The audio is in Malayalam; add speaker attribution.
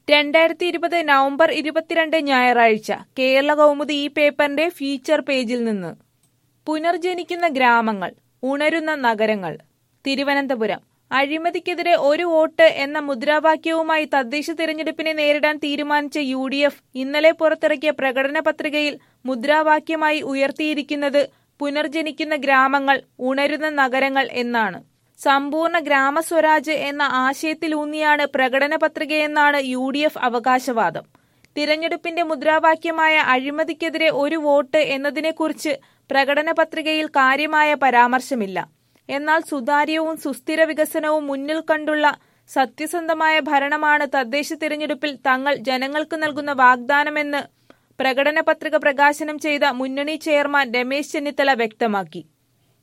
Speaker 1: രണ്ടായിരത്തി ഇരുപത് നവംബർ ഇരുപത്തിരണ്ട് ഞായറാഴ്ച കേരള കൗമുദി ഈ പേപ്പറിന്റെ ഫീച്ചർ പേജിൽ നിന്ന് പുനർജനിക്കുന്ന ഗ്രാമങ്ങൾ ഉണരുന്ന നഗരങ്ങൾ തിരുവനന്തപുരം അഴിമതിക്കെതിരെ ഒരു വോട്ട് എന്ന മുദ്രാവാക്യവുമായി തദ്ദേശ തിരഞ്ഞെടുപ്പിനെ നേരിടാൻ തീരുമാനിച്ച യു ഡി എഫ് ഇന്നലെ പുറത്തിറക്കിയ പ്രകടന പത്രികയിൽ മുദ്രാവാക്യമായി ഉയർത്തിയിരിക്കുന്നത് പുനർജനിക്കുന്ന ഗ്രാമങ്ങൾ ഉണരുന്ന നഗരങ്ങൾ എന്നാണ് സമ്പൂർണ്ണ ഗ്രാമസ്വരാജ് എന്ന ആശയത്തിലൂന്നിയാണ് പ്രകടന പത്രികയെന്നാണ് യു ഡി എഫ് അവകാശവാദം തിരഞ്ഞെടുപ്പിന്റെ മുദ്രാവാക്യമായ അഴിമതിക്കെതിരെ ഒരു വോട്ട് എന്നതിനെക്കുറിച്ച് പ്രകടന പത്രികയിൽ കാര്യമായ പരാമർശമില്ല എന്നാൽ സുതാര്യവും സുസ്ഥിര വികസനവും മുന്നിൽ കണ്ടുള്ള സത്യസന്ധമായ ഭരണമാണ് തദ്ദേശ തിരഞ്ഞെടുപ്പിൽ തങ്ങൾ ജനങ്ങൾക്ക് നൽകുന്ന വാഗ്ദാനമെന്ന് പ്രകടന പത്രിക പ്രകാശനം ചെയ്ത മുന്നണി ചെയർമാൻ രമേശ് ചെന്നിത്തല വ്യക്തമാക്കി